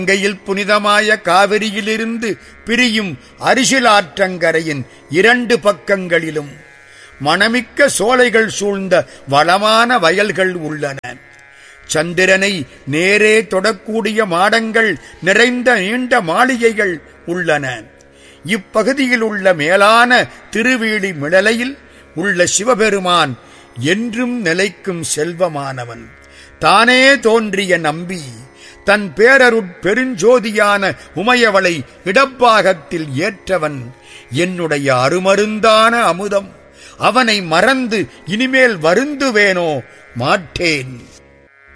கங்கையில் புனிதமாய காவிரியிலிருந்து பிரியும் அரிசிலாற்றங்கரையின் இரண்டு பக்கங்களிலும் மணமிக்க சோலைகள் சூழ்ந்த வளமான வயல்கள் உள்ளன சந்திரனை நேரே தொடக்கூடிய மாடங்கள் நிறைந்த நீண்ட மாளிகைகள் உள்ளன இப்பகுதியில் உள்ள மேலான திருவேலி மிளலையில் உள்ள சிவபெருமான் என்றும் நிலைக்கும் செல்வமானவன் தானே தோன்றிய நம்பி தன் பேரருட் பெருஞ்சோதியான உமையவளை இடப்பாகத்தில் ஏற்றவன் என்னுடைய அருமருந்தான அமுதம் அவனை மறந்து இனிமேல் வருந்துவேனோ மாட்டேன்